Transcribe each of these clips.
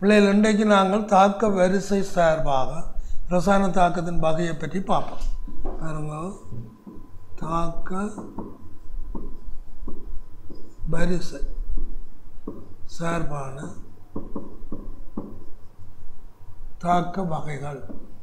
பிள்ளைகள் இன்றைக்கு நாங்கள் தாக்க வரிசை சார்பாக ரசாயன தாக்கத்தின் வகையை பற்றி பார்ப்போம் பாருங்க தாக்க வரிசை சார்பான தாக்க வகைகள்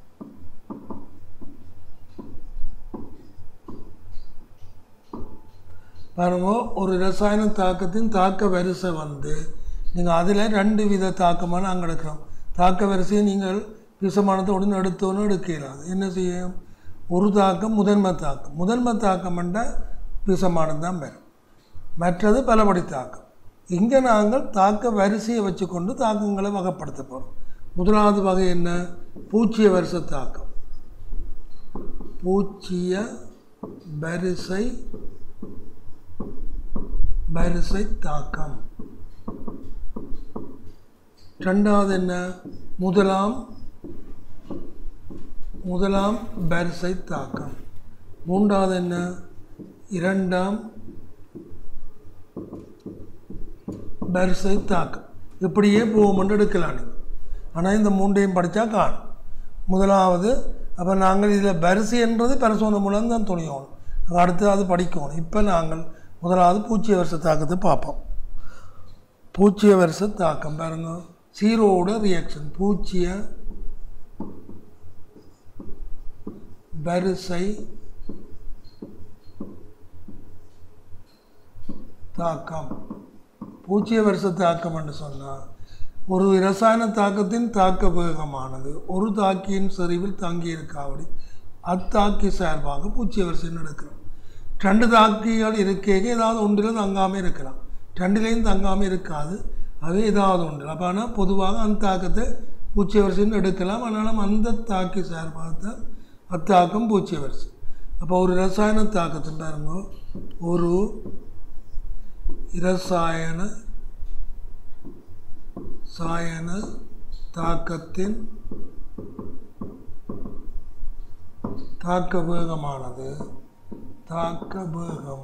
பாருங்க ஒரு ரசாயன தாக்கத்தின் தாக்க வரிசை வந்து நீங்கள் அதில் ரெண்டு வித தாக்கமாக நாங்கள் எடுக்கிறோம் தாக்க வரிசையை நீங்கள் விஷமானத்தை உடனே எடுத்தோன்னு எடுக்கலாம் என்ன செய்யும் ஒரு தாக்கம் முதன்மை தாக்கம் முதன்மை தாக்கம் என்றால் விஷமானது தான் வரும் மற்றது பலபடி தாக்கம் இங்கே நாங்கள் தாக்க வரிசையை வச்சுக்கொண்டு தாக்கங்களை வகைப்படுத்த போகிறோம் முதலாவது வகை என்ன பூச்சிய வரிசை தாக்கம் பூச்சிய வரிசை வரிசை தாக்கம் ரெண்டாவது என்ன முதலாம் முதலாம் வரிசை தாக்கம் மூன்றாவது என்ன இரண்டாம் வரிசை தாக்கம் இப்படியே போகும்னு எடுக்கலாம் நீங்கள் ஆனால் இந்த மூன்றையும் படித்தா காணும் முதலாவது அப்போ நாங்கள் இதில் வரிசைன்றது பரிசோதனை மூலம் தான் துணியணும் அடுத்து அது படிக்கணும் இப்போ நாங்கள் முதலாவது பூச்சிய வருஷ தாக்கத்தை பார்ப்போம் பூச்சிய வருஷ தாக்கம் பாருங்க சீரோட ரியாக்ஷன் பூச்சிய வரிசை தாக்கம் பூச்சிய வருஷ தாக்கம் என்று சொன்னால் ஒரு ரசாயன தாக்கத்தின் தாக்க வேகமானது ஒரு தாக்கியின் செறிவில் தங்கியிருக்காவிடி அத்தாக்கி சார்பாக பூச்சிய வரிசை நடக்கிறோம் ரெண்டு தாக்கிகள் இருக்கைக்கு ஏதாவது ஒன்றில் தங்காமல் இருக்கலாம் ரெண்டுலேயும் தங்காமல் இருக்காது அது ஏதாவது ஒன்று அப்போ ஆனால் பொதுவாக அந்த தாக்கத்தை பூச்சிய வரிசைன்னு எடுக்கலாம் ஆனாலும் அந்த தாக்கி சார்பாக தான் அத்தாக்கம் பூச்சிய வரிசை அப்போ ஒரு ரசாயன தாக்கத்தின் பாருங்க ஒரு இரசாயன சாயன தாக்கத்தின் தாக்க வேகமானது தாக்க வேகம்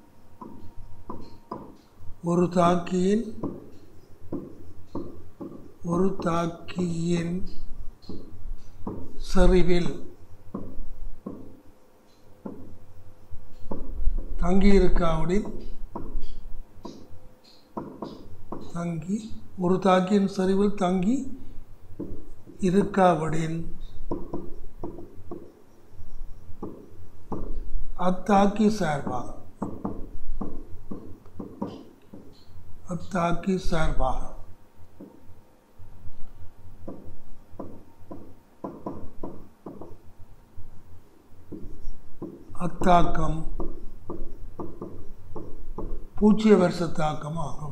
ஒரு தாக்கியின் ஒரு தாக்கியின் செறிவில் தங்கியிருக்காவிடின் தங்கி ஒரு தாக்கியின் சரிவில் தங்கி இருக்காவிடின் அத்தாக்கி சார்பாக அத்தாக்கி சார்பாக அத்தாக்கம் பூச்சிய வருஷ தாக்கம் ஆகும்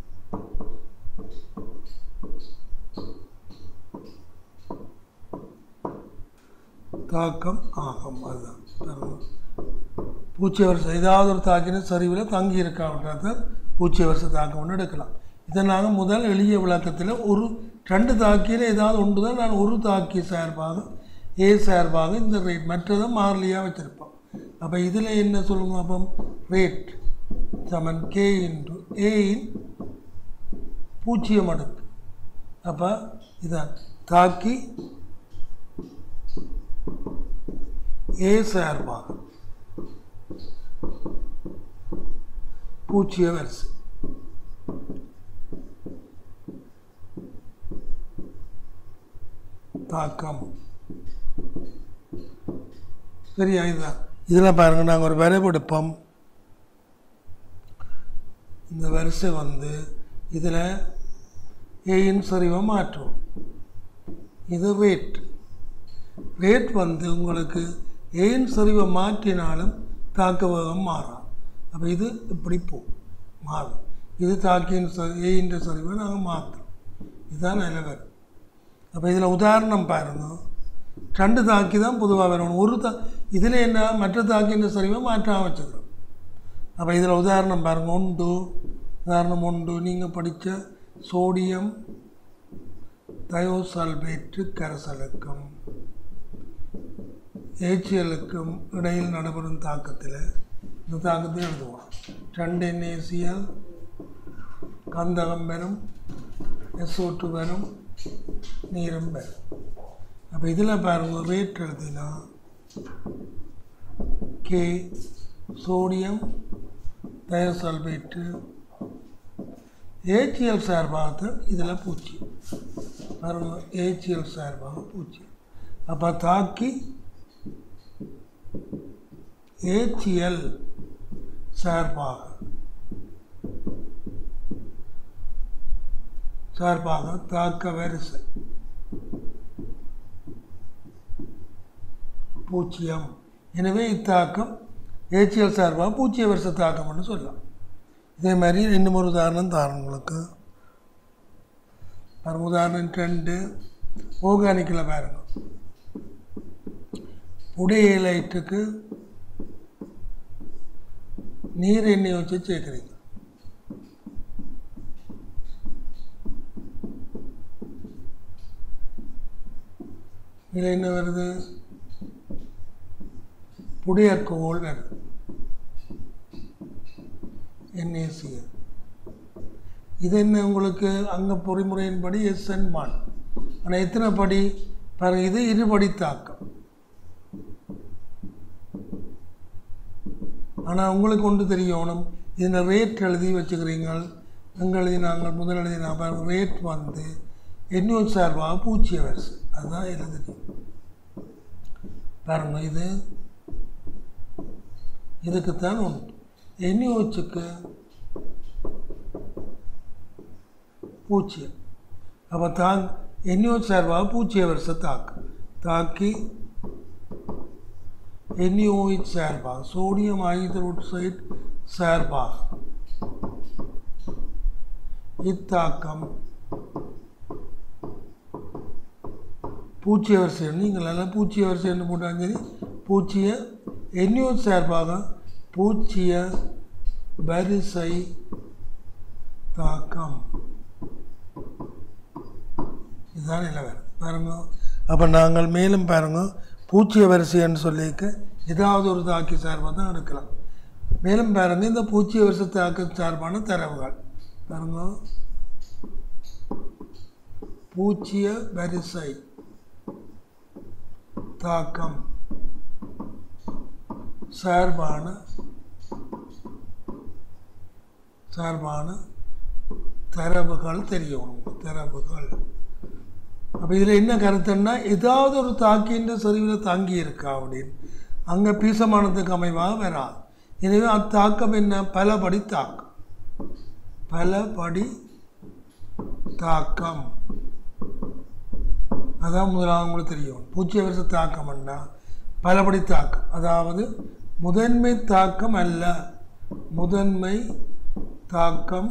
தாக்கம் ஆகும் அதுதான் பாருங்க. பூச்சிய வருஷம் ஏதாவது ஒரு தாக்கின சரிவில் தங்கி இருக்கான்றத பூச்சிய வருஷ தாக்கம்னு எடுக்கலாம் இதை நாங்கள் முதல் எளிய விளக்கத்தில் ஒரு ரெண்டு தாக்கியில் ஏதாவது ஒன்று தான் நான் ஒரு தாக்கி சார்பாக ஏ சார்பாக இந்த ரேட் மற்றதை மாறிலியாக வச்சுருப்போம் அப்போ இதில் என்ன சொல்லுங்க அப்போ ரேட் சமன் கே இன்டு ஏயின் பூஜ்ஜியம் அடுக்கு அப்போ இதான் தாக்கி ஏ சார்பாக பூச்சிய வரிசை தாக்கம் சரியா இதுதான் இதில் பாருங்கள் நாங்கள் ஒரு வரைபெடுப்போம் இந்த வரிசை வந்து இதில் ஏயின் சரிவை மாற்றுவோம் இது ரேட் ரேட் வந்து உங்களுக்கு ஏயின் சரிவை மாற்றினாலும் தாக்க வேகம் மாறாது அப்போ இது இப்படி போகும் மாறும் இது தாக்கியின் சரி ஏயின் சரிவை நாங்கள் மாற்றுறோம் இதுதான் நிலவரம் அப்போ இதில் உதாரணம் பாருங்க ரெண்டு தாக்கி தான் பொதுவாக வரணும் ஒரு தா இதில் என்ன மற்ற தாக்கியின் சரிவை மாற்றாமல் வச்சுக்கிறோம் அப்போ இதில் உதாரணம் பாருங்கள் உண்டு உதாரணம் உண்டு நீங்கள் படித்த சோடியம் தயோசல்பேற்று கரைசலுக்கும் ஏச்சியலுக்கும் இடையில் நடைபெறும் தாக்கத்தில் இந்த தாக்கத்தை எழுதுவோம் ரெண்டு என்ஏசிஎல் கந்தகம் பெறும் எஸ்ஓட்டு வரும் நீரும் வரும் அப்போ இதில் பாருங்க ரேட் எழுதினா கே சோடியம் தயோசல்பேட்டு ஏச்சிஎல் சார்பாக இதில் பூச்சி பாருங்க ஏச்சிஎல் சார்பாக பூச்சி அப்போ தாக்கி ஏச்சிஎல் சார்பாக சார்பாக தாக்க வரிசை பூஜ்ஜியம் எனவே இத்தாக்கம் ஏச்சியல் சார்பாக பூஜ்ஜிய வருஷ தாக்கம்னு சொல்லலாம் இதே மாதிரி இன்னும் ஒரு உதாரணம் தாரம் உங்களுக்கு பாருங்க உதாரணம் ரெண்டு ஆர்கானிக்கில் பாருங்க புடையலைட்டுக்கு நீர் எண்ணெய் வச்சு சேர்க்குறீங்க இதில் என்ன வருது புடையற்கோள் வருது என்ஏசிஎல் இது என்ன உங்களுக்கு அங்கே பொறிமுறையின்படி எஸ்என் மான் ஆனால் எத்தனை படி பாருங்க இது இருபடி தாக்கம் ஆனால் உங்களுக்கு ஒன்று தெரியணும் இதில் ரேட் எழுதி வச்சுக்கிறீங்க எங்கே எழுதி நாங்கள் முதல் எழுதி நான் பாருங்க ரேட் வந்து எண்ணூறு சார்பாக பூச்சிய வரிசை அதுதான் எழுதி பாருங்க இது இதுக்குத்தான் உண்டு எண்ணியோச்சுக்கு பூச்சியம் அப்போ தாங் எண்ணியோ சார்பாக பூச்சிய வருஷம் தாக்கு தாக்கி எண்ணியோயிட் சார்பாக சோடியம் ஹைட்ரோக்சைட் சார்பாக இத்தாக்கம் பூச்சிய வரிசை நீங்கள் எல்லாம் பூச்சிய வரிசைன்னு போட்டாலும் சரி பூச்சிய எண்ணியோ சார்பாக பூச்சிய வரிசை தாக்கம் இதுதான் நிலவரம் பாருங்க அப்போ நாங்கள் மேலும் பாருங்க பூச்சிய வரிசைன்னு சொல்லிக்க ஏதாவது ஒரு தாக்கி சார்பாக தான் எடுக்கலாம் மேலும் பாருங்க இந்த பூச்சிய வரிசை தாக்க சார்பான தரவுகள் பாருங்க பூச்சிய வரிசை தாக்கம் சார்பான சார்பான தரவுகள் தெரியணும் தரவுகள் அப்போ இதில் என்ன கருத்துன்னா ஏதாவது ஒரு தாக்கின்ற செறிவில் தாங்கி இருக்கா அப்படின்னு அங்கே பீசமானதுக்கு அமைவாக வராது எனவே அத்தாக்கம் என்ன பலபடி தாக்கம் பலபடி தாக்கம் அதான் முதலாவது உங்களுக்கு தெரியும் பூச்சிய வருஷ தாக்கம்னா பலபடி தாக்கம் அதாவது முதன்மை தாக்கம் அல்ல முதன்மை தாக்கம்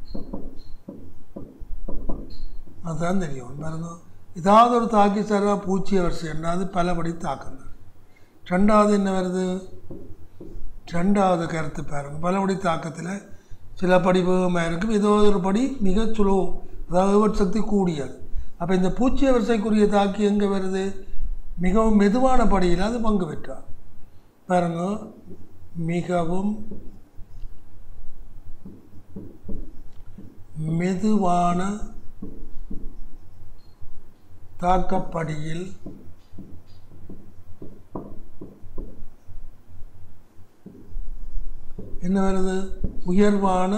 அதுதான் தெரியும் பாருங்க ஏதாவது ஒரு தாக்கி சாரா பூச்சிய வரிசைன்னா அது பலபடி தாக்கம் தான் ரெண்டாவது என்ன வருது ரெண்டாவது கருத்து பாருங்க பலபடி தாக்கத்தில் சில படி வேகமாக இருக்கும் ஏதோ ஒரு படி மிக சுலோ அதாவது சக்தி கூடியது அப்போ இந்த பூச்சிய வரிசைக்குரிய தாக்கி எங்கே வருது மிகவும் மெதுவான படியில் அது பங்கு பெற்றார் பாருங்க மிகவும் மெதுவான தாக்கப்படியில் என்ன வருது உயர்வான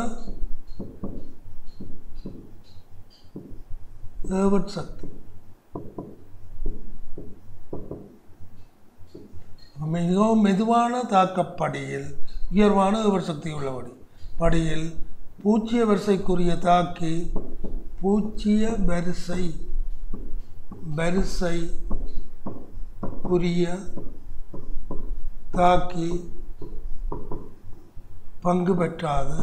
ஏவட் சக்தி மிகவும் மெதுவான தாக்கப்படியில் உயர்வான ஏவட் சக்தி உள்ளபடி படியில் பூச்சிய வரிசைக்குரிய தாக்கி பூச்சிய வரிசை வரிசை குறிய தாக்கி பங்கு பெற்றாது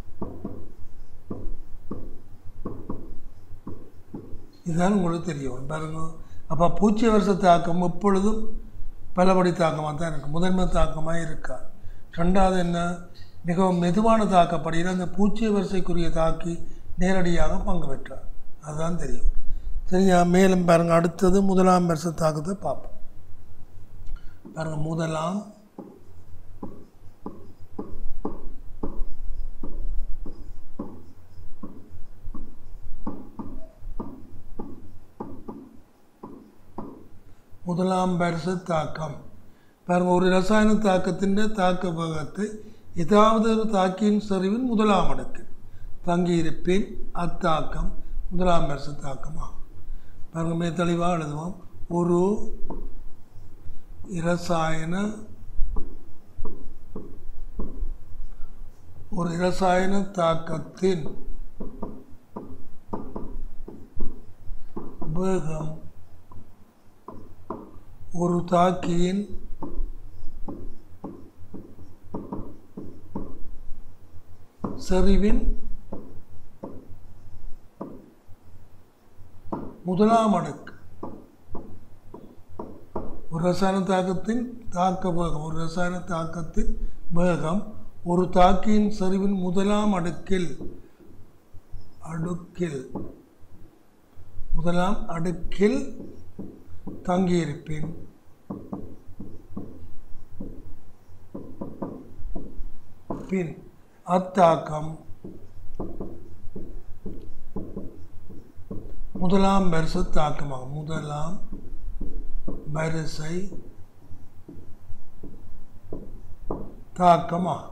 இதுதான் உங்களுக்கு தெரியும் பாருங்க அப்போ பூச்சி வருஷ தாக்கம் எப்பொழுதும் பலபடி தாக்கமாக தான் இருக்குது முதன்மை தாக்கமாக இருக்கா ரெண்டாவது என்ன மிகவும் மெதுவான தாக்கப்படியில் அந்த பூச்சிய வரிசைக்குரிய தாக்கி நேரடியாக பங்கு பெற்றார் அதுதான் தெரியும் சரியா மேலும் பாருங்கள் அடுத்தது முதலாம் வருஷ தாக்கத்தை பார்ப்போம் பாருங்கள் முதலாம் முதலாம் வருஷ தாக்கம் பாருங்க ஒரு ரசாயன தாக்கத்தின் தாக்க பாகத்தை ஏதாவது ஒரு தாக்கியின் சரிவின் முதலாம் அடுக்கு தங்கியிருப்பின் அத்தாக்கம் முதலாம் வருஷ தாக்கமாகும் பாருங்க மிக தெளிவாக எழுதுவோம் ஒரு இரசாயன ஒரு இரசாயன தாக்கத்தின் வேகம் ஒரு தாக்கியின் செறிவின் முதலாம் அடுக்கு ஒரு ரசாயன தாக்கத்தின் தாக்க வேகம் ஒரு ரசாயன தாக்கத்தின் வேகம் ஒரு தாக்கியின் சரிவின் முதலாம் அடுக்கில் அடுக்கில் முதலாம் அடுக்கில் தங்கியிருப்பின் பின் அத்தாக்கம் முதலாம் வருஷ தாக்கமாகும் முதலாம் வரிசை தாக்கமாகும்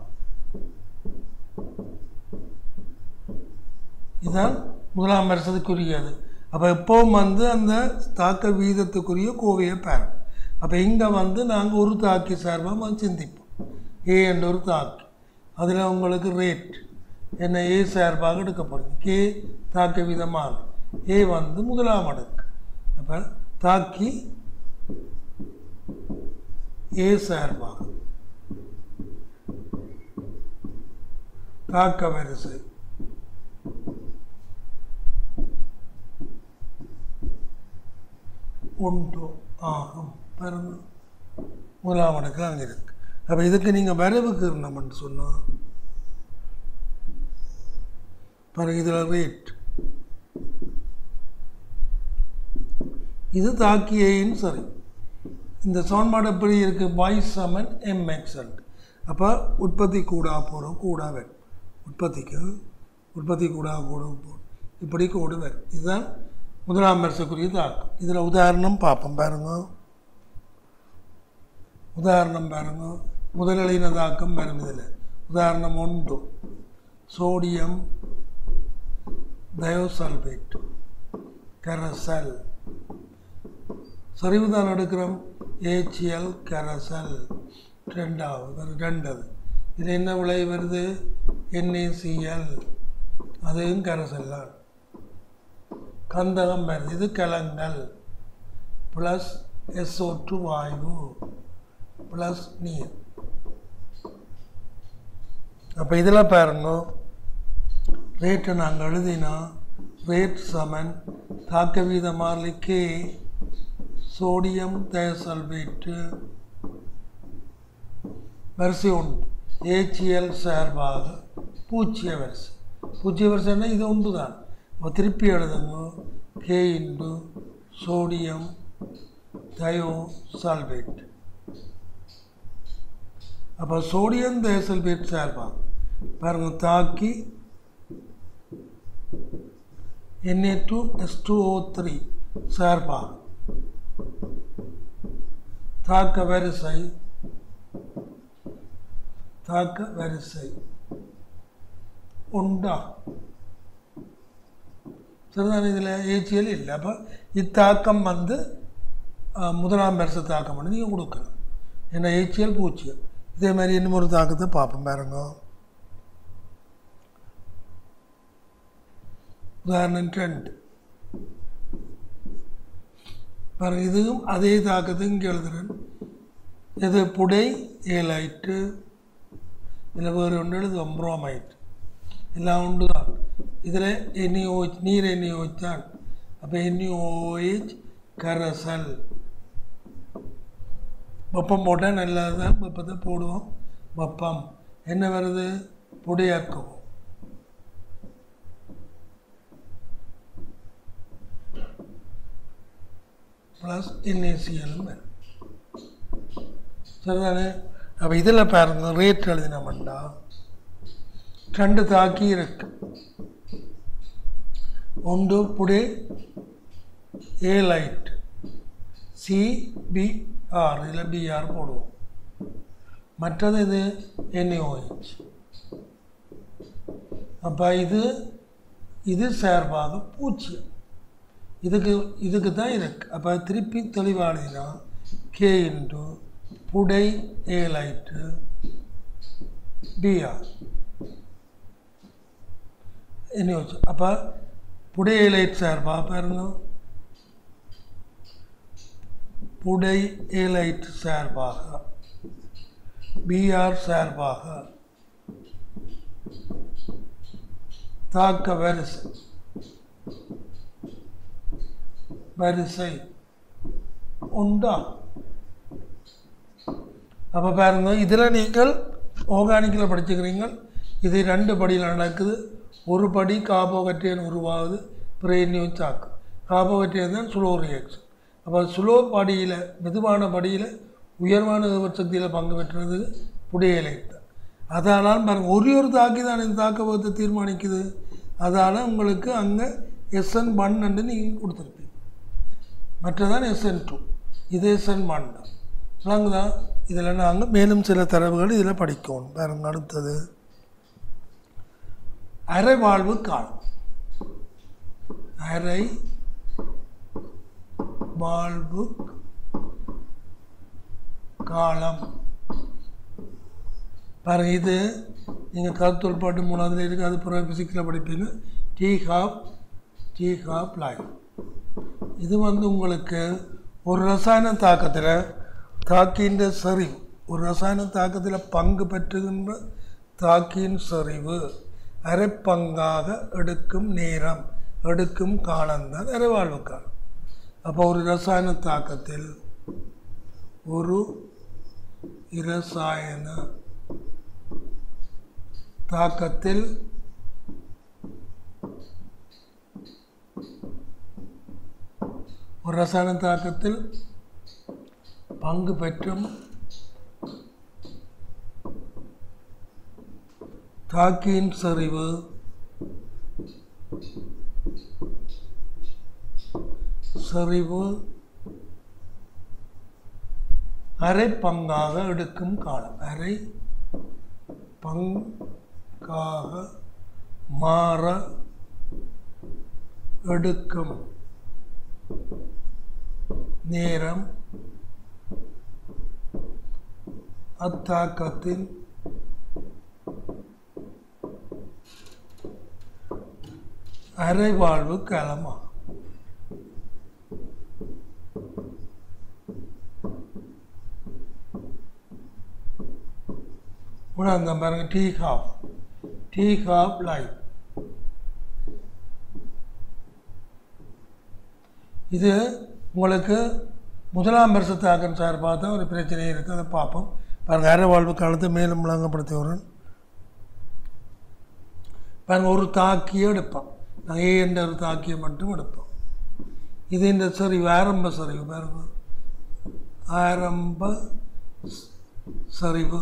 இதுதான் முதலாம் வருஷத்துக்குரியது அப்போ எப்பவும் வந்து அந்த தாக்க வீதத்துக்குரிய கோவையை பாரு அப்போ இங்கே வந்து நாங்கள் ஒரு தாக்கி சார்பாக சிந்திப்போம் ஏ என்ற ஒரு தாக்கி அதில் உங்களுக்கு ரேட் என்ன ஏ சார்பாக எடுக்கப்படுது கே தாக்க வீதமாக ஏ வந்து முதலாம் அடுக்கு அப்போ தாக்கி ஏ சார்பாக தாக்க வரிசை உண்டு ஆகும் பாருங்க முதலாம் அடுக்கில் அங்கே இருக்கு அப்போ இதுக்கு நீங்கள் வரவுக்கு இருந்தோம்னு சொன்னால் பாருங்க இதில் ரேட் இது தாக்கியின் சரி இந்த சமன்பாடு எப்படி இருக்குது பாய் சமன் எம்எக்ஸல் அப்போ உற்பத்தி கூடா போகிறோம் கூடா வேணும் உற்பத்திக்கு உற்பத்தி கூடா கூட போடும் இப்படி கூடு வேணும் இதுதான் முதலாம் வருஷக்குரிய தாக்கம் இதில் உதாரணம் பார்ப்போம் பாருங்க உதாரணம் பாருங்க முதலின தாக்கம் பாருங்க இதில் உதாரணம் ஒன்று சோடியம் தயோசல்பேட் கரசல் சரிவு தான் எடுக்கிறோம் ஏச்சிஎல் கரசல் ரெண்டாவது ரெண்டது இது என்ன விலை வருது என்ஏசிஎல் அதுவும் கரசல் தான் கந்தகம் வருது இது கலங்கள் ப்ளஸ் எஸ்ஓ வாயு ப்ளஸ் நீர் அப்போ இதில் பாருங்க ரேட்டை நாங்கள் எழுதினா ரேட் சமன் தாக்க வீத மாறிலி கே சோடியம் தயசல்பேட்டு வரிசை உண்டு ஏச்சிஎல் சார்பாக பூச்சிய வரிசை பூச்சிய வரிசைன்னா இது உண்டு தான் அப்போ திருப்பி எழுதுங்க k into sodium thio sulphate அப்போ சோடியம் தயசல்பேட் சார்பாக பாருங்க தாக்கி NA two S two O three சார்பாக தாக்க வரிசை தாக்க வரிசை உண்டா சரிதான் இதில் ஏச்சியல் இல்லை அப்போ இத்தாக்கம் வந்து அஹ், முதலாம் வருஷ தாக்கம் பண்ணி நீங்கள் கொடுக்கணும் ஏன்னா ஏச்சியல் பூச்சியல் இதே மாதிரி இன்னும் ஒரு தாக்கத்தை பார்ப்போம் பாருங்க உதாரணம் ரெண்டு பாருங்க இதுவும் அதே தாக்கத்தை இங்கே எழுதுறேன் இது புடை ஏழாயிட்டு இதில் வேறு ஒன்று எழுதுவோம் புரோமைட் எல்லாம் உண்டு தான் இதில் என்இஓஹெச் நீர் என்இஓஹெச் தான் அப்போ என்இஓஹெச் கரசல் வெப்பம் போட்டால் நல்லது தான் வெப்பத்தை போடுவோம் வெப்பம் என்ன வருது புடையாக்குவோம் ப்ளஸ் என்ஏசிஎலும் வரும் சரிதானே அப்போ இதில் பாருங்க ரேட் எழுதினோம்டா ரெண்டு தாக்கி இருக்கு ஒன்று புடே ஏ லைட் சிபிஆர் இதில் பிஆர் போடுவோம் மற்றது இது என்ஓஹெச் அப்போ இது இது சார்பாக பூஜ்ஜியம் இதுக்கு இதுக்கு தான் இருக்கு அப்போ திருப்பி தெளிவானதுன்னா கே இன்டு புடை ஏ லைட்டு பிஆர் என்ன வச்சு அப்போ புடை லைட் சார்பாக பாருங்க புடை ஏலைட் சார்பாக பிஆர் சார்பாக தாக்க வரிசை வரிசை உண்டா அப்போ பாருங்க இதில் நீங்கள் ஆர்கானிக்கில் படிச்சுக்கிறீங்க இது ரெண்டு படியில் நடக்குது ஒரு படி கார்போகட்ரியன் உருவாகுது பிரெயினியும் சாக்கு கார்போகட்ரியன் தான் ஸ்லோ ரியாக்ஷன் அப்போ ஸ்லோ படியில் மெதுவான படியில் உயர்வான சக்தியில் பங்கு பெற்றது புடையலை தான் அதனால் பாருங்கள் ஒரே ஒரு தாக்கி தான் இந்த தாக்கபத்தை தீர்மானிக்குது அதால் உங்களுக்கு அங்கே எஸ்என் ஒன் என்று நீங்கள் கொடுத்துருப்பீங்க மற்றதான் எஸ்என் டூ இது எஸ்என் ஒன் தான் விளங்குதா இதில் நாங்கள் மேலும் சில தரவுகள் இதில் படிக்கணும் பாருங்க அடுத்தது அரை வாழ்வு காலம் அரை வாழ்வு காலம் பாருங்க இது நீங்கள் கருத்தொல் பாட்டு மூணாவதுல இருக்குது அது பிறகு ஃபிசிக்ஸில் படிப்பீங்க T half T half life இது வந்து உங்களுக்கு ஒரு ரசாயன தாக்கத்தில் தாக்கின்ற சரிவு ஒரு ரசாயன தாக்கத்தில் பங்கு பெற்றுகின்ற தாக்கின் சரிவு அரை பங்காக எடுக்கும் நேரம் எடுக்கும் காலம்தான் அரைவாழ்வு காலம் அப்போ ஒரு ரசாயன தாக்கத்தில் ஒரு இரசாயன தாக்கத்தில் ஒரு ரசாயன தாக்கத்தில் பங்கு பெற்றும் தாக்கியின் சரிவு சரிவு அரை பங்காக எடுக்கும் காலம் அரை பங்காக மாற எடுக்கும் நேரம் அத்தாக்கத்தின் அரைவாழ்வு காலமாகும் மூணாம் பாருங்க T half T half life இது உங்களுக்கு முதலாம் வருஷத்தாக்கன் சார்பாக தான் ஒரு பிரச்சனை இருக்குது அதை பார்ப்போம் பாருங்கள் அரை வாழ்வு காலத்தை மேலும் விளங்கப்படுத்தியவரன் பாருங்கள் ஒரு தாக்கியை எடுப்போம் நான் ஏ என்ற ஒரு தாக்கியை மட்டும் எடுப்போம் இது இந்த சரிவு ஆரம்ப சரிவு பாருங்க ஆரம்ப ஸ்- சரிவு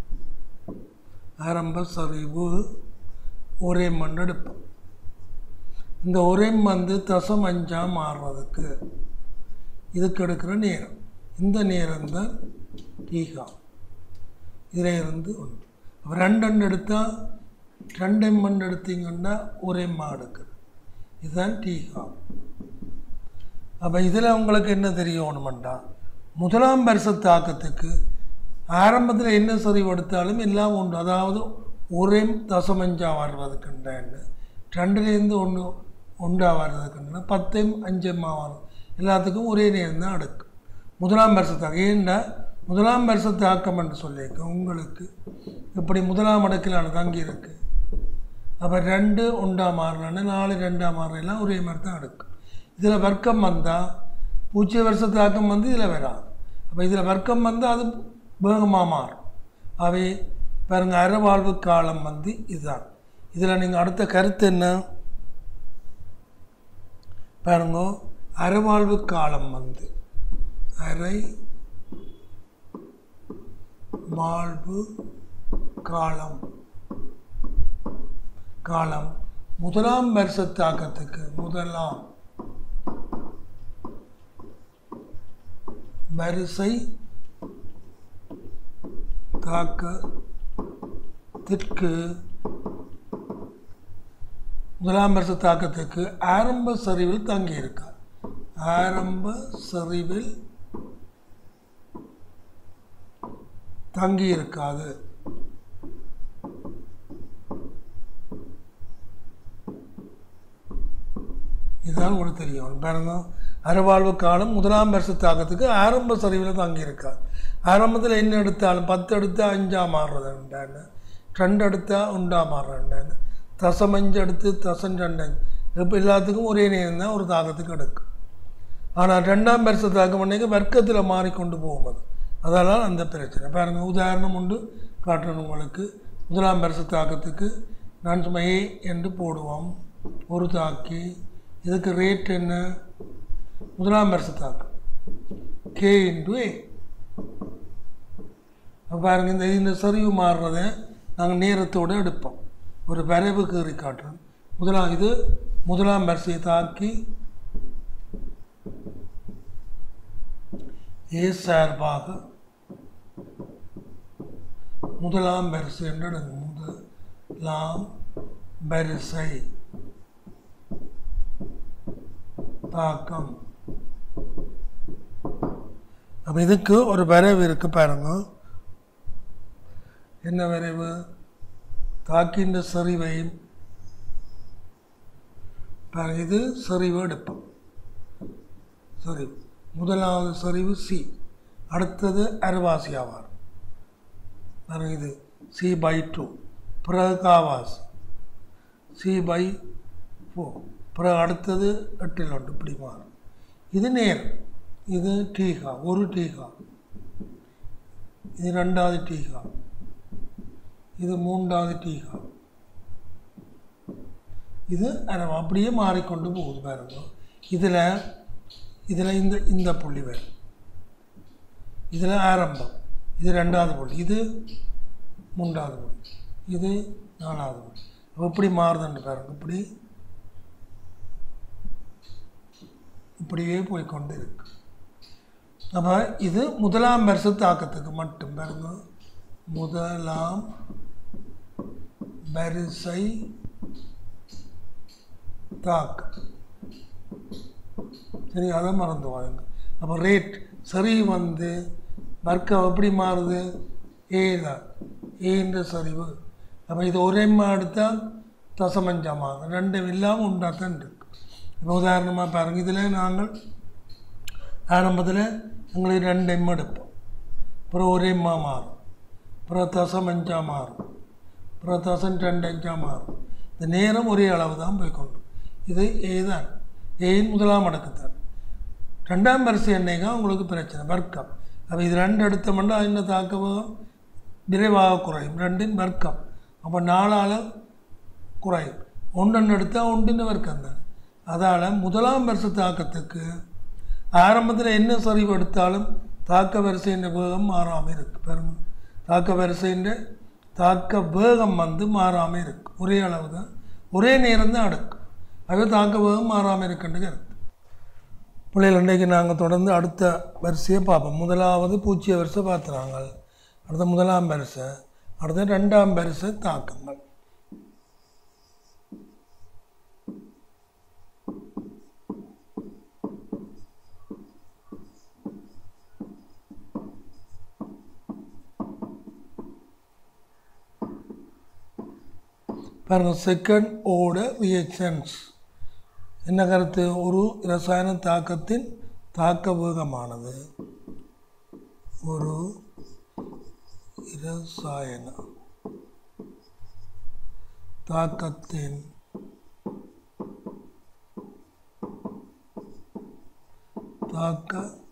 ஆரம்ப சரிவு ஒரே மண் எடுப்போம் இந்த ஒரே வந்து தசம் அஞ்சா மாறுறதுக்கு இதுக்கு எடுக்கிற நேரம் இந்த நேரம் தான் டீகா இதில் இருந்து ஒன்று அப்போ ரெண்டு எண் எடுத்தால் ரெண்டு எம்மண் எடுத்தீங்கன்னா ஒரே மா எடுக்குது இதுதான் டீகா அப்போ இதில் உங்களுக்கு என்ன தெரியணுமெண்டா முதலாம் வருஷ தாக்கத்துக்கு ஆரம்பத்தில் என்ன சரிவு எடுத்தாலும் எல்லாம் உண்டு அதாவது ஒரே தசமஞ்சா வர்றதுக்குண்டான்னு ரெண்டுலேருந்து ஒன்று ஒன்றா வர்றதுக்குன்னா பத்தையும் அஞ்சம்மா வரும் எல்லாத்துக்கும் ஒரே நேரம் தான் எடுக்கும் முதலாம் வருஷ தாக்கம் ஏன்னா முதலாம் வருஷ தாக்கம் என்று சொல்லியிருக்க உங்களுக்கு இப்படி முதலாம் அடுக்கிலான தங்கி இருக்கு அப்போ ரெண்டு ஒன்றா மாறினான்னு நாலு ரெண்டா மாறினா ஒரே மாதிரி தான் எடுக்கும் இதில் வர்க்கம் வந்தால் பூஜ்ஜிய வருஷ தாக்கம் வந்து இதில் வராது அப்போ இதில் வர்க்கம் வந்தால் அது வேகமாக மாறும் அவை பாருங்க அறவாழ்வு காலம் வந்து இதுதான் இதில் நீங்கள் அடுத்த கருத்து என்ன பாருங்க அறவாழ்வு காலம் வந்து அரை வாழ்வு காலம் காலம் முதலாம் வருஷ தாக்கத்துக்கு முதலாம் வரிசை தாக்கத்திற்கு முதலாம் வருஷ தாக்கத்துக்கு ஆரம்ப சரிவில் தங்கியிருக்கார் ஆரம்ப சரிவில் தங்கியிருக்காது இதுதான் உங்களுக்கு தெரியும் பாருங்க அறவாழ்வு காலம் முதலாம் வருஷ தாக்கத்துக்கு ஆரம்ப சரிவில் தங்கியிருக்கார் ஆரம்பத்தில் என்ன எடுத்தாலும் பத்து எடுத்தா அஞ்சா மாறுறதுண்டான்னு ரெண்டு எடுத்தா உண்டா மாறுறேன்டான்னு தசம் அஞ்சு எடுத்து தசம் ரெண்டு அஞ்சு இப்போ எல்லாத்துக்கும் ஒரே நேரம் தான் ஒரு தாக்கத்துக்கு எடுக்கும் ஆனால் ரெண்டாம் வருஷ தாக்கம் பண்ணிக்க வர்க்கத்தில் மாறிக்கொண்டு போகும் அது அதனால் அந்த பிரச்சனை பாருங்க உதாரணம் உண்டு காட்டணும் உங்களுக்கு முதலாம் வருஷ தாக்கத்துக்கு நான் சும்மா ஏ என்று போடுவோம் ஒரு தாக்கி இதுக்கு ரேட் என்ன முதலாம் வருஷ தாக்கம் கே இன்டு ஏ அப்ப பாருங்க இந்த இந்த சரிவு மாறுறதை நாங்கள் நேரத்தோடு எடுப்போம் ஒரு வரைவு கீறி காட்டுறோம் முதலாம் இது முதலாம் வரிசையை தாக்கி ஏ சார்பாக முதலாம் வரிசை என்று எடுங்க. முதலாம் வரிசை தாக்கம் அப்போ இதுக்கு ஒரு வரைவு இருக்கு பாருங்க என்ன வரைவு தாக்கின்ற சரிவை பாருங்க இது சரிவு எடுப்போம் சரிவு முதலாவது சரிவு சி அடுத்தது அரைவாசி ஆவார் பாருங்க இது சி பை டூ பிறகு காவாசி சி பை ஃபோர் பிறகு அடுத்தது எட்டில் ஒன்று இப்படி மாறும் இது நேர் இது டீகா ஒரு டீகா இது ரெண்டாவது டீகா இது மூன்றாவது டீகா இது அரை- அப்படியே மாறிக்கொண்டு போகுது பாருங்க இதில் இதில் இந்த இந்த புள்ளி வரும் இதில் ஆரம்பம் இது ரெண்டாவது புள்ளி இது மூன்றாவது புள்ளி இது நாலாவது புள்ளி அப்ப எப்படி மாறுதுன்னு பாருங்க இப்படி இப்படியே போய்க்கொண்டு இருக்கு அப்போ இது முதலாம் வருஷ தாக்கத்துக்கு மட்டும் பாருங்க முதலாம் வரிசை தாக்கம் சரி அதை மறந்து வாங்க அப்போ ரேட் சரி வந்து வர்க்கம் எப்படி மாறுது ஏ தான் ஏன்ற சரிவு அப்போ இது ஒரே எடுத்தால் தசமஞ்சா மாறும் ரெண்டும் இல்லாமல் உண்டா தான் இருக்கு இப்போ உதாரணமாக பாருங்கள் இதில் நாங்கள் ஆரம்பத்தில் எங்களுக்கு ரெண்டு எம் எடுப்போம் அப்புறம் ஒரு எம்மா மாறும் அப்புறம் தசம் அஞ்சா மாறும் அப்புறம் தசம் ரெண்டு அஞ்சா மாறும் இந்த நேரம் ஒரே அளவு தான் போய் கொண்டு இது ஏ தான் ஏயின் முதலாம் அடக்குத்தான் ரெண்டாம் வரிசை எண்ணெய்க்கு உங்களுக்கு பிரச்சனை வர்க்கம் அப்போ இது ரெண்டு எடுத்தோம்னா என்ன தாக்கம் விரைவாக குறையும் ரெண்டின் வர்க்கம் அப்போ நாலால் குறையும் ஒன்றொன்று எடுத்தால் ஒன்றின் வர்க்கம் தான் அதால் முதலாம் வருஷ தாக்கத்துக்கு ஆரம்பத்தில் என்ன சரிவு எடுத்தாலும் தாக்க வரிசையின் வேகம் மாறாமல் இருக்கு பாருங்க தாக்க வரிசையின் தாக்க வேகம் வந்து மாறாமல் இருக்கு ஒரே அளவு தான் ஒரே நேரம் தான் எடுக்கும் அது தாக்க வேகம் மாறாமல் இருக்குன்னு கருத்து பிள்ளைகள் இன்றைக்கு நாங்கள் தொடர்ந்து அடுத்த வரிசையை பார்ப்போம் முதலாவது பூச்சிய வரிசை பார்த்துறாங்க அடுத்த முதலாம் வரிசை அடுத்த ரெண்டாம் வரிசை தாக்கங்கள் பாருங்க செகண்ட் ஓர்டர் ரியாக்ஷன்ஸ் என்ன கருத்து ஒரு ரசாயன தாக்கத்தின் தாக்க வேகமானது ஒரு இரசாயன தாக்கத்தின் தாக்க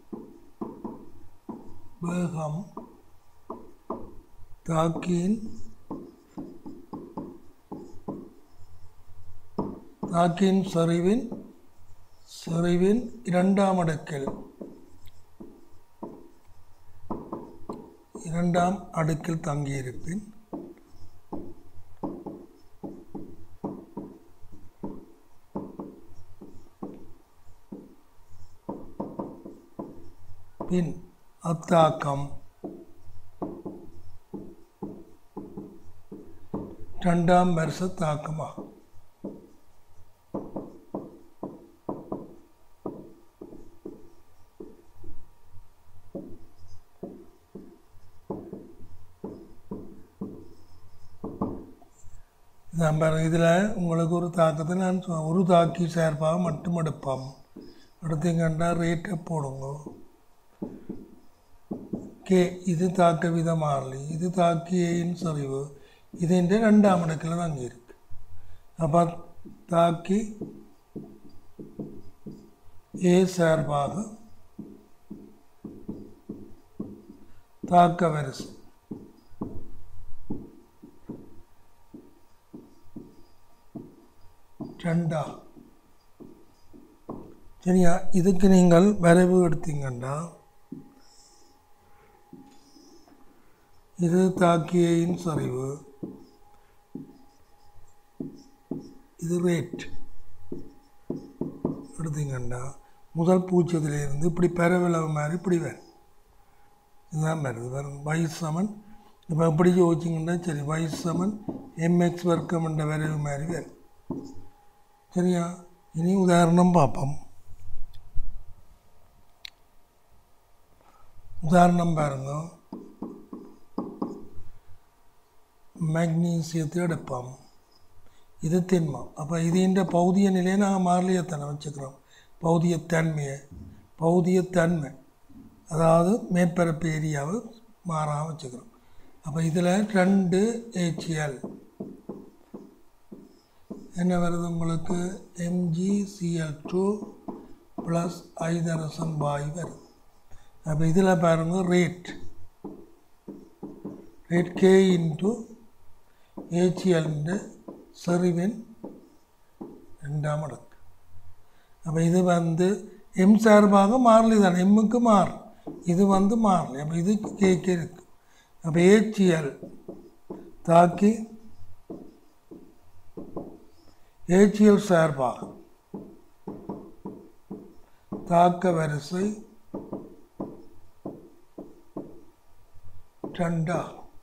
வேகம் தாக்கியின் தாக்கின் சரிவின் சரிவின் இரண்டாம் அடுக்கில் இரண்டாம் அடுக்கில் தங்கியிருப்பின் பின் அத்தாக்கம் രണ്ടാം വർഷത്താക്കമാണ് நான் பாருங்க இதில் உங்களுக்கு ஒரு தாக்கத்தை நான் சொ- ஒரு தாக்கி சார்பாக மட்டும் எடுப்போம் எடுத்தீங்கன்னா ரேட்டை போடுங்க കെ ഇത് താക്ക വിധ മാറലി ഇത് താക്കിയേയും സെറിവ് ഇതിൻ്റെ രണ്ടാം ഇടക്കിൽ തങ്ങിയിരിക്കും അപ്പം താക്കി ஏ சார்பாக தாக்க வரிசை ரெண்டா சரியா இதுக்கு நீங்கள் வரைவு எடுத்தீங்கன்னா இது தாக்கியின் சரிவு இது ரேட் எடுத்தீங்கன்னா முதல் பூஜ்ஜியத்திலிருந்து இப்படி பரவளவு மாதிரி இப்படி வரும் இதுதான் வருது வரும் வயசு சமன் இப்போ இப்படி யோசிச்சிங்கன்னா சரி வயசு சமன் எம்எக்ஸ் வர்க்கம் என்ற வரைவு மாதிரி வரும் சரியா இனி உதாரணம் பார்ப்போம் உதாரணம் பாருங்க மக்னீசியத்தை எடுப்போம் இது திண்மம் அப்போ ഇതിൻ്റെ ഭൗതിക നിലയെ നാം മാറിയത്തന്നെ வச்சுக்கிறோம் பௌதிக தன்மையை பௌதிக தன்மை அதாவது மேற்பரப்பு ஏரியாவை மாறாமல் வச்சுக்கிறோம் அப்போ இதில் ரெண்டு ஏச்சிஎல் என்ன வருது உங்களுக்கு எம்ஜிசிஎல் டூ ப்ளஸ் ஐதரசன் வாயு வருது அப்போ இதில் பாருங்க ரேட் ரேட் கே இன்ட்டு ஏச்சிஎல்ൻ്റെ செறிவின் ரெண்டாம் அடுக்கு அப்போ இது வந்து எம் சார்பாக மாறலி தான் எம்முக்கு மாறும் இது வந்து மாறல அப்போ இது கேக்கு இருக்கு அப்போ ஏச்சிஎல் தாக்கி ஏச்சிஎல் சார்பாக தாக்க வரிசை ரெண்டா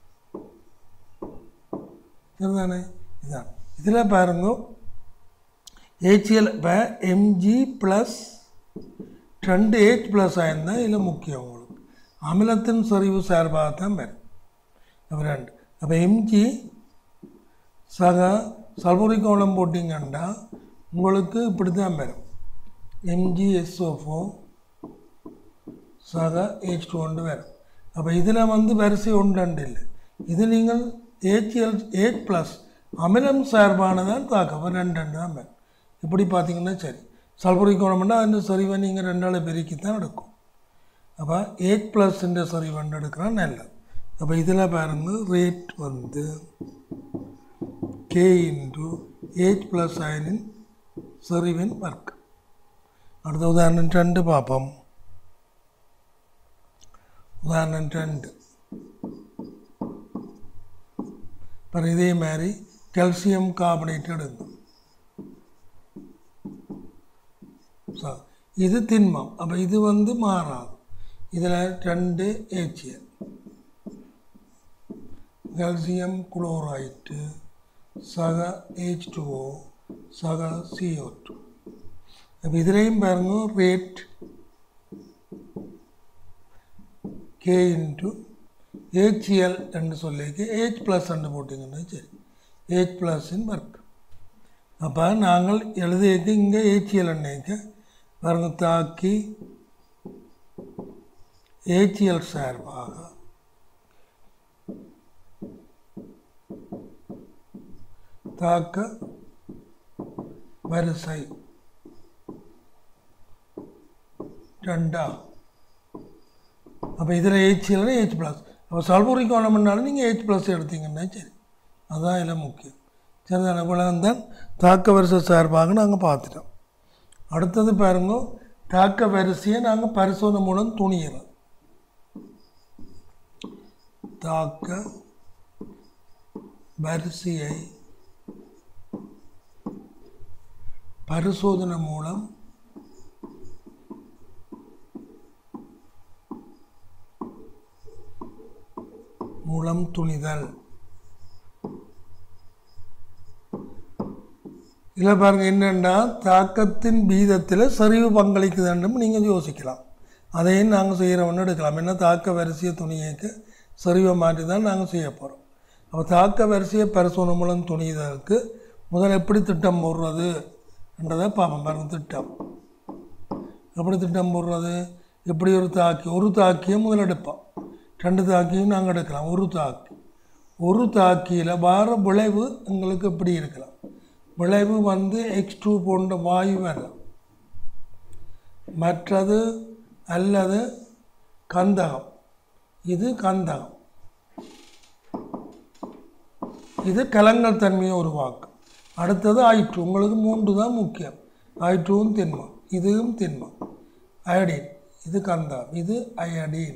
சரிதானே இதான் இதில் பாருங்க ஏச்சிஎல் இப்போ எம்ஜி ப்ளஸ் ரெண்டு ஏச் ப்ளஸ் ஆயிருந்தால் இதில் முக்கியம் உங்களுக்கு அமிலத்தின் சரிவு சார்பாகத்தான் வரும் அப்போ ரெண்டு அப்போ எம்ஜி சக சல்புரிக் அமிலம் போட்டிங்கன்னா உங்களுக்கு இப்படி தான் வரும் எம்ஜி எஸ்ஓஃபோ சக ஏச் டூ ஒன்று வரும் அப்போ இதில் வந்து வரிசை ஒன்று ரெண்டு இல்லை இது நீங்கள் ஏச்சிஎல் ஏச் ப்ளஸ் அமிலம் சார்பானதான் தாக்கம் ரெண்டு ரெண்டு தான் வரும் இப்படி பார்த்தீங்கன்னா சரி சல்புரிக் அமிலம்னா அந்த சரிவை நீங்கள் ரெண்டால் பெருக்கி தான் எடுக்கும் அப்போ ஏச் ப்ளஸ்ன்ற சரிவன் எடுக்கிறான் நல்லது அப்போ இதில் பாருங்க ரேட் வந்து கே இன்டு ஏச் ப்ளஸ் அயனின் செறிவின் ஒர்க் அடுத்த உதாரணம் ரெண்டு பார்ப்போம் உதாரணம் ரெண்டு அப்புறம் இதே மாதிரி கால்சியம் கார்பனேட் எடுங்க ஸோ இது திண்மம் அப்போ இது வந்து மாறாது இதில் ரெண்டு ஏச்சியல் கால்சியம் குளோரைட்டு சக ஹெச் டூஓ சக சிஓ டூ அப்போ இதுலேயும் பாருங்க ரேட் கே இன்ட்டு ஏச்சிஎல் என்று சொல்லிக்கு ஏச் ப்ளஸ் என்று போட்டிங்கன்னா சரி ஏச் ப்ளஸ்ன்னு ஒர்க் அப்போ நாங்கள் எழுதியக்கு இங்கே ஏச்சிஎல் எண்ணெய்க்கு பாருங்க தாக்கி ஏச்சிஎல் சார்பாக தாக்க வரிசை ரெண்டா அப்போ இதில் ஏச்சிஎல்னா ஏச் ப்ளஸ் அப்போ சல்பூரிக் வேணும்னாலும் நீங்கள் ஏச் ப்ளஸ் எடுத்தீங்கன்னா சரி அதுதான் இதில் முக்கியம் சரிதானே இவ்வளோ தான் தாக்க வரிசை சார்பாக நாங்கள் பார்த்துட்டோம் அடுத்தது பாருங்க தாக்க வரிசையை நாங்கள் பரிசோதனை மூலம் துணியிறோம் தாக்க வரிசையை பரிசோதனை மூலம் மூலம் துணிதல் இதில் பாருங்கள் என்னென்னா தாக்கத்தின் வீதத்தில் சரிவு பங்களிக்குதுன்னு நீங்கள் யோசிக்கலாம் அதையும் நாங்கள் செய்கிறவன்னு எடுக்கலாம் என்ன தாக்க வரிசையை துணியைக்கு சரிவை மாற்றி தான் நாங்கள் செய்ய போகிறோம் அப்போ தாக்க வரிசையை பரிசோதனை மூலம் துணிதலுக்கு முதல்ல எப்படி திட்டம் போடுறது என்றதை பார்ப்போம் பாருங்க திட்டம் எப்படி திட்டம் போடுறது எப்படி ஒரு தாக்கி ஒரு தாக்கியை முதல்ல எடுப்போம் ரெண்டு தாக்கியும் நாங்கள் எடுக்கலாம் ஒரு தாக்கி ஒரு தாக்கியில் வர விளைவு எங்களுக்கு எப்படி இருக்கலாம் விளைவு வந்து எக்ஸ் டூ போன்ற வாயு வரலாம் மற்றது அல்லது கந்தகம் இது கந்தகம் இது கலங்கல் தன்மையை உருவாக்கும் அடுத்தது ஆயிற்று உங்களுக்கு மூன்று தான் முக்கியம் ஆயிற்றுவும் திண்மம் இதுவும் திண்மம் அயடின் இது கந்தகம் இது அயடின்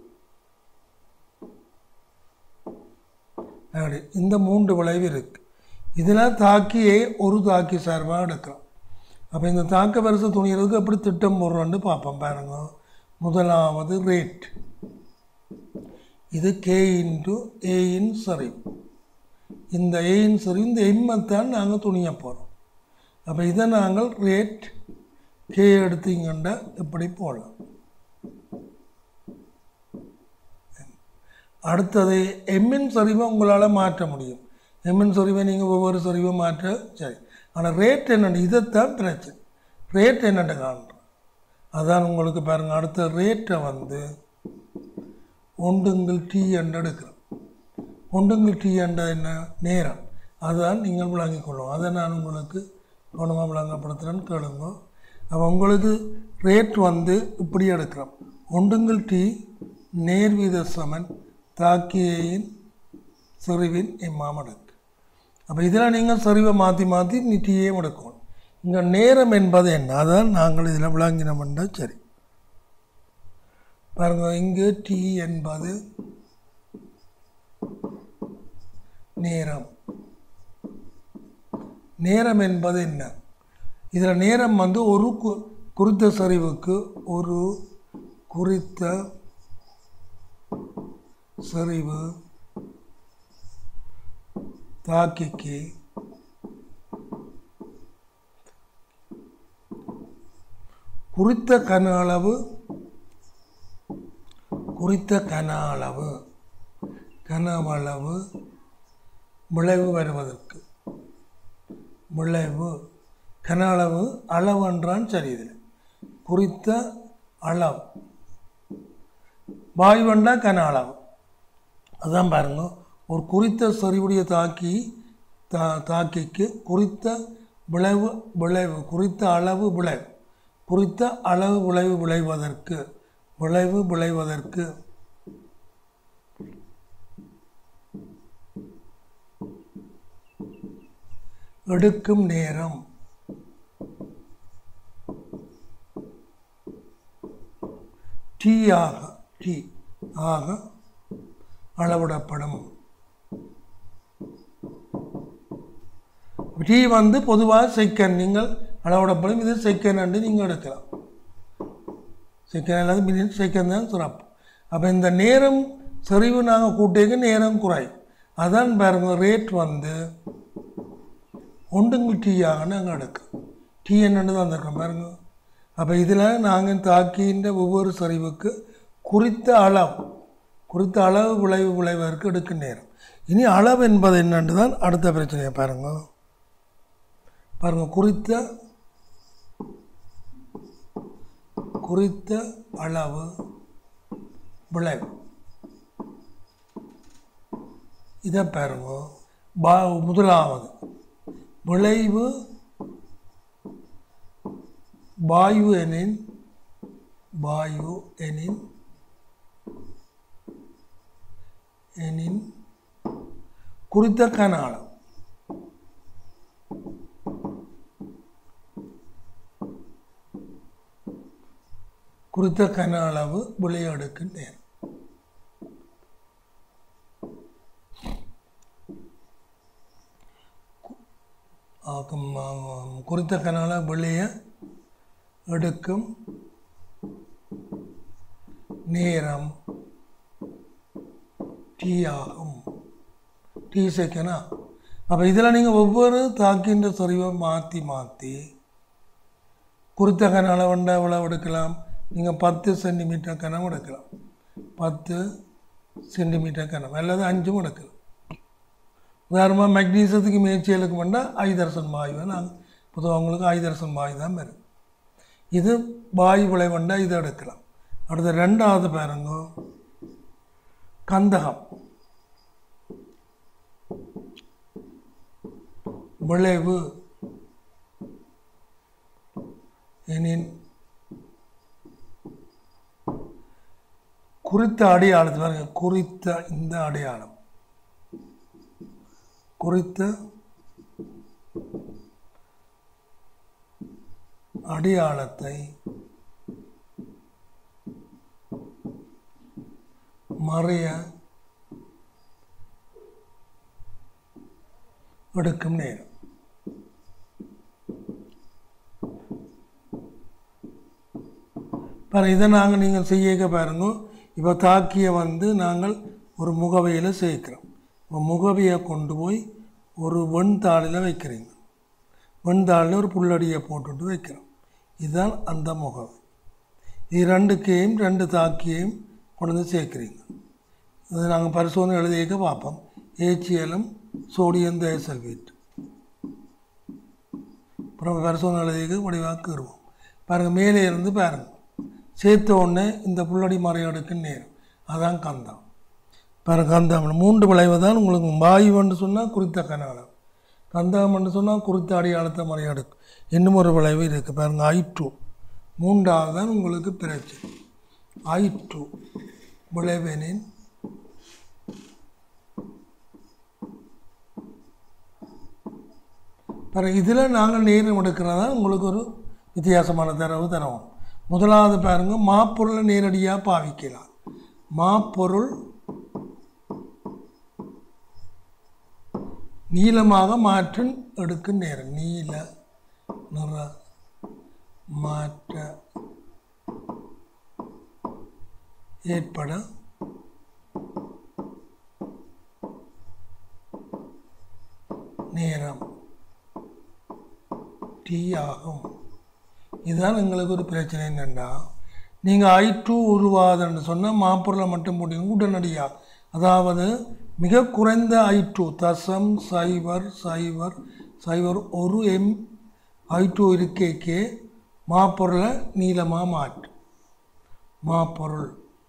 அயடின் இந்த மூன்று விளைவு இருக்குது இதில் தாக்கியே ஒரு தாக்கி சார்பாக எடுக்கலாம் அப்போ இந்த தாக்க வரிசை துணிகிறதுக்கு எப்படி திட்டம் போடுறோன்னு பார்ப்போம் பாருங்க முதலாவது ரேட் இது கே இன்ட்டு ஏயின் சரி இந்த ஏயின் சரி இந்த எம்மைத்தான் நாங்கள் துணிய போகிறோம் அப்போ இதை நாங்கள் ரேட் கே எடுத்தீங்கன்னா எப்படி போடலாம் அடுத்தது எம்மின் சரிவை உங்களால் மாற்ற முடியும் எம்மின் சரிவை நீங்கள் ஒவ்வொரு சரிவை மாற்ற சரி ஆனால் ரேட் என்னென்னு இதைத்தான் பிரச்சனை ரேட் என்னென்னு காண்றோம் அதான் உங்களுக்கு பாருங்கள் அடுத்த ரேட்டை வந்து ஒண்டுங்கள் டீ என்று எடுக்கிறோம் ஒண்டுங்கள் டீ என்ற என்ன நேரம் அதுதான் நீங்கள் விளங்கிக் கொள்ளும் அதை நான் உங்களுக்கு கவனமாக விளங்கப்படுத்துகிறேன்னு கேளுங்க அப்போ உங்களுக்கு ரேட் வந்து இப்படி எடுக்கிறோம் ஒண்டுங்கள் டீ நேர்வீத சமன் தாக்கியின் செறிவின் எம்மாம் எடுக்கு அப்போ இதில் நீங்கள் சரிவை மாற்றி மாற்றி நீ டீயே எடுக்கணும் இங்கே நேரம் என்பது என்ன அதான் நாங்கள் இதில் விளங்கினோம்னா சரி பாருங்க இங்கு டி என்பது நேரம் நேரம் என்பது என்ன இதில் நேரம் வந்து ஒரு கு- குறித்த சரிவுக்கு ஒரு குறித்த சரிவு தாக்கிக்கு குறித்த கன அளவு குறித்த கன அளவு கனவளவு விளைவு வருவதற்கு விளைவு கன அளவு அளவென்றான் சரி இதில் குறித்த அளவு வாயுவண்டா கன அளவு அதான் பாருங்க ஒரு குறித்த சரிவுடைய தாக்கி தா தாக்கிக்கு குறித்த விளைவு விளைவு குறித்த அளவு விளைவு குறித்த அளவு விளைவு விளைவதற்கு விளைவு விளைவதற்கு எடுக்கும் நேரம் டி ஆக டி ஆக அளவிடப்படும் டி வந்து பொதுவாக செகண்ட் நீங்கள் அளவிடப்படும் இது செகண்ட் என்று நீங்கள் எடுக்கலாம் செகண்ட் அல்லது மினிட் செகண்ட் தான் சிறப்பு அப்போ இந்த நேரம் சரிவு நாங்கள் கூட்டிக்க நேரம் குறையும் அதான் பாருங்க ரேட் வந்து ஒன்றுங்க டீயாக நாங்கள் எடுக்கிறோம் டீ என்னென்னு தான் இருக்கோம் பாருங்க அப்போ இதில் நாங்கள் தாக்கின்ற ஒவ்வொரு சரிவுக்கு குறித்த அளவு குறித்த அளவு விளைவு விளைவதற்கு எடுக்கும் நேரம் இனி அளவு என்பது என்னன்னு தான் அடுத்த பிரச்சனையை பாருங்க பாருங்க குறித்த குறித்த அளவு விளைவு இதை பாருங்க பா முதலாவது விளைவு வாயு எனின் வாயு எனின் எனின் குறித்த கன அளவு குறித்த கன அளவு விளையாடுக்கு நேரம் ஆக்கும், ஆம், குறித்த கனால வெளிய எடுக்கும் நேரம் டி ஆகும் டி செகண்டா அப்போ இதில் நீங்கள் ஒவ்வொரு தாக்கின்ற சரிவை மாற்றி மாற்றி குறித்த கன அளவுண்ட எவ்வளவு எடுக்கலாம் நீங்கள் பத்து சென்டிமீட்டர் கனம் எடுக்கலாம் பத்து சென்டிமீட்டர் கனம் அல்லது அஞ்சும் எடுக்கலாம் உதாரணமாக மெக்னீசியத்துக்கு மேய்ச்சியலுக்கு வேண்டால் ஐதரசன் வாயு நாங்கள் பொதுவாக உங்களுக்கு ஐதரசன் வாயு தான் வரும் இது வாயு விளைவண்டா இதை எடுக்கலாம் அடுத்த ரெண்டாவது பாருங்க கந்தகம் விளைவு எனின் குறித்த அடையாளத்தை பாருங்க குறித்த இந்த அடையாளம் குறித்த அடையாளத்தை மறைய எடுக்கும் நேரம் பாரு இதை நாங்கள் நீங்கள் செய்ய பாருங்க இப்போ தாக்கிய வந்து நாங்கள் ஒரு முகவையில் சேர்க்குறோம் இப்போ முகவையை கொண்டு போய் ஒரு வெண்தாளில் வைக்கிறீங்க வெண்தாளில் ஒரு புல்லடியை போட்டுட்டு வைக்கிறோம் இதுதான் அந்த முகவை இது ரெண்டுக்கையும் ரெண்டு தாக்கியையும் கொண்டு வந்து சேர்க்குறீங்க இது நாங்கள் பரிசோதனை எழுதிக்க பார்ப்போம் ஏச்சியலும் சோடியம் தயசல்வேட் அப்புறம் பரிசோதனை எழுதிக்க வடிவாக்கிடுவோம் பாருங்கள் மேலே இருந்து பாருங்கள் சேர்த்த உடனே இந்த புல்லடி மறையடுக்கு நேரம் அதான் கந்தம் பாருங்க கந்தம் மூன்று விளைவு தான் உங்களுக்கு வாயுன்னு சொன்னால் குறித்த கனவளம் கந்தகம்னு சொன்னால் குறித்த அடையாளத்தை மறையடுக்கும் இன்னும் ஒரு விளைவு இருக்குது பாருங்கள் ஐ டூ மூன்றாவது தான் உங்களுக்கு பிரச்சனை ஐ டூ விளைவெனின் பாருங்க இதில் நாங்கள் நேரம் எடுக்கிறதா உங்களுக்கு ஒரு வித்தியாசமான தரவு தருவோம் முதலாவது பாருங்க மாப்பொருளை நேரடியாக பாவிக்கலாம் மாப்பொருள் நீளமாக மாற்றம் எடுக்கும் நேரம் நீல நிற மாற்ற ஏற்பட நேரம் டி ஆகும் இதுதான் எங்களுக்கு ஒரு பிரச்சனை என்னென்னா நீங்கள் ஐ டூ உருவாதுன்னு சொன்னால் மாப்பொருளை மட்டும் போட்டீங்க உடனடியாக அதாவது மிக குறைந்த ஐ டூ தசம் சைபர் சைபர் சைபர் ஒரு எம் ஐ டூ இருக்கேக்கே மாப்பொருளை நீளமாக மாற்று மாப்பொருள்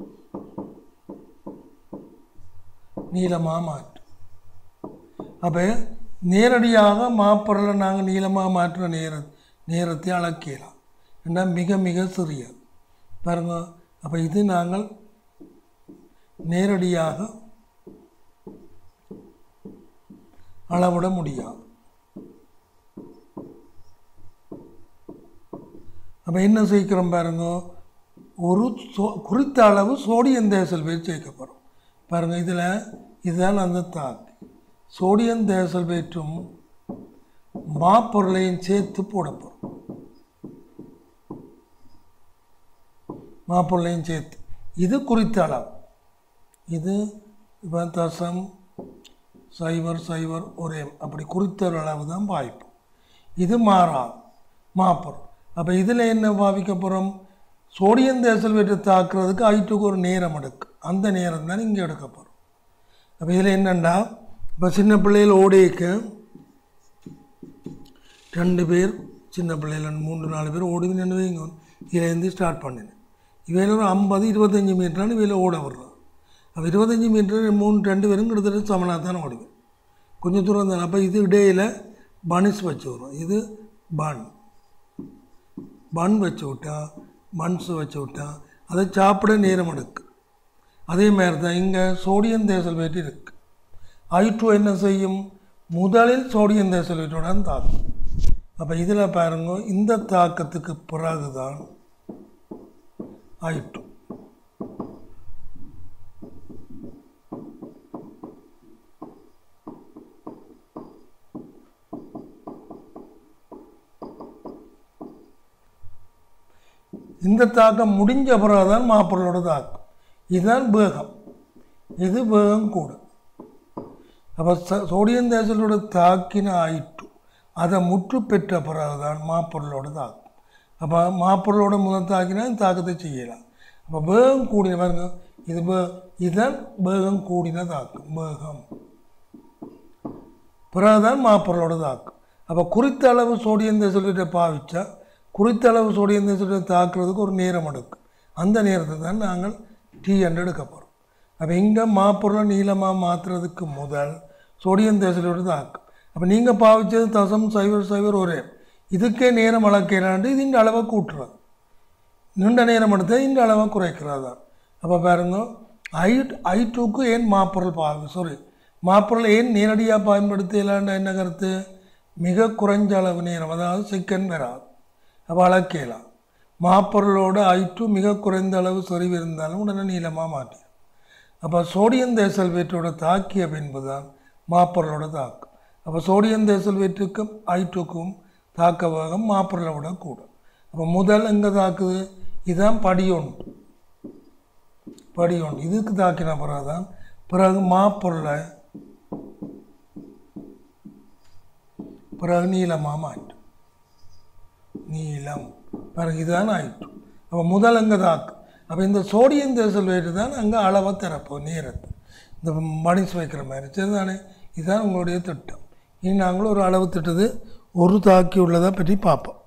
நீளமாக மாற்று அப்போ நேரடியாக மாப்பொருளை நாங்கள் நீளமாக மாற்றுற நேர நேரத்தை அளக்கலாம் ஏன்னா மிக மிக சிறியது பாருங்க அப்போ இது நாங்கள் நேரடியாக அளவிட முடியாது அப்போ என்ன சேர்க்கிறோம் பாருங்க ஒரு சோ குறித்த அளவு சோடியம் தேசல்பேட் சேர்க்கப்படும் பாருங்கள் இதில் இதுதான் அந்த தாக்கு சோடியம் தேசல்பேற்றும் மாப்பொருளையும் சேர்த்து போடப்படும் மாப்பொருளையும் சேர்த்து இது குறித்த அளவு இது இப்போ தசம் சைபர் சைபர் ஒரே அப்படி குறித்த ஒரு அளவு தான் பாய்ப்போம் இது மாறாது மாப்பொருள் அப்போ இதில் என்ன பாவிக்க போகிறோம் சோடியம் தேசல்வேட்டை தாக்குறதுக்கு ஐட்டுக்கு ஒரு நேரம் எடுக்கு அந்த நேரம் தான் இங்கே எடுக்க போகிறோம் அப்போ இதில் என்னென்னா இப்போ சின்ன பிள்ளைகள் ஓடிக்க ரெண்டு பேர் சின்ன பிள்ளைகள் மூன்று நாலு பேர் ஓடி நின்று வைங்க இதுலேருந்து ஸ்டார்ட் பண்ணினேன் இவையில் ஒரு ஐம்பது இருபத்தஞ்சி மீட்டரானு இவையில் ஓட விடுறோம் அப்போ இருபத்தஞ்சி மீட்டர் மூணு ரெண்டு பேரும் கிட்டத்தட்ட சமனாக தானே ஓடுவேன் கொஞ்சம் தூரம் தானே அப்போ இது இடையில் பனிஸ் வச்சு வரும் இது பன் பன் வச்சு விட்டா பன்ஸ் வச்சு விட்டா அதை சாப்பிட நேரம் எடுக்கு அதே மாதிரி தான் இங்கே சோடியம் தேசல்வேட் இருக்குது ஐ டூ என்ன செய்யும் முதலில் சோடியம் தேசல்வேட்டோட தாக்கும் அப்போ இதில் பாருங்க இந்த தாக்கத்துக்கு பிறகு தான் ஐ டூ இந்த தாக்கம் முடிஞ்ச பிறகு தான் மாப்பொருளோட தாக்கம் இதுதான் வேகம் இது வேகம் கூடும் அப்போ ச சோடியம் தேசலோட தாக்கின ஆயிட்டு அதை முற்று பெற்ற பிறகுதான் மாப்பொருளோட தாக்கும் அப்போ மாப்பொருளோட முதல் தாக்கினா இந்த தாக்கத்தை செய்யலாம் அப்போ வேகம் கூடின பாருங்க இது வே இதுதான் வேகம் கூடின தாக்கம் வேகம் பிறகுதான் மாப்பொருளோட தாக்கும் அப்போ குறித்த அளவு சோடியம் தேசல்கிட்ட பாவிச்சா குறித்த அளவு சோடியம் தேசல்கிட்ட தாக்குறதுக்கு ஒரு நேரம் எடுக்கும் அந்த நேரத்தை தான் நாங்கள் டீ என்று எடுக்க போகிறோம் அப்போ இங்கே மாப்பொருளை நீளமாக மாற்றுறதுக்கு முதல் சோடியம் தேசலோட தாக்கும் அப்போ நீங்கள் பாவிச்சது தசம் சைவர் சைவர் ஒரே இதுக்கே நேரம் அளக்கிறாண்டு இது இந்த அளவை கூட்டுறது நீண்ட நேரம் எடுத்து இந்த அளவை குறைக்கிறதா அப்போ பாருங்க ஐ ஐ டூக்கு ஏன் மாப்பொருள் பாவி சாரி மாப்பொருள் ஏன் நேரடியாக பயன்படுத்தலான்ற என்ன கருத்து மிக குறைஞ்ச அளவு நேரம் அதாவது செகண்ட் வராது அப்போ அளக்கலாம் மாப்பொருளோட ஐ டூ மிக குறைந்த அளவு சொறிவு இருந்தாலும் உடனே நீளமாக மாட்டிடும் அப்போ சோடியம் தேசல்வேட்டோட தாக்கிய பின்புதான் மாப்பொருளோட தாக்கம் அப்போ சோடியம் தேசல்வேட்டுக்கும் ஐ டூக்கும் தாக்க வேகம் மாப்பொருளை விட கூடும் அப்போ முதல் எங்கே தாக்குது இதுதான் படி ஒன்று படி ஒன்று இதுக்கு தாக்கின பிறகு தான் பிறகு மாப்பொருளை பிறகு நீளமாக மாற்றும் நீளம் பிறகு இதுதான் ஆயிட்டு அப்போ முதல் அங்கே தாக்கு அப்போ இந்த சோடியம் தேசல்வேட்டு தான் அங்கே அளவை திறப்போம் நேரத்தை இந்த மடிச்சு வைக்கிற மாதிரி சரிதானே இதுதான் உங்களுடைய திட்டம் இனி நாங்களும் ஒரு அளவு திட்டது ஒரு தாக்கி உள்ளதை பற்றி பார்ப்போம்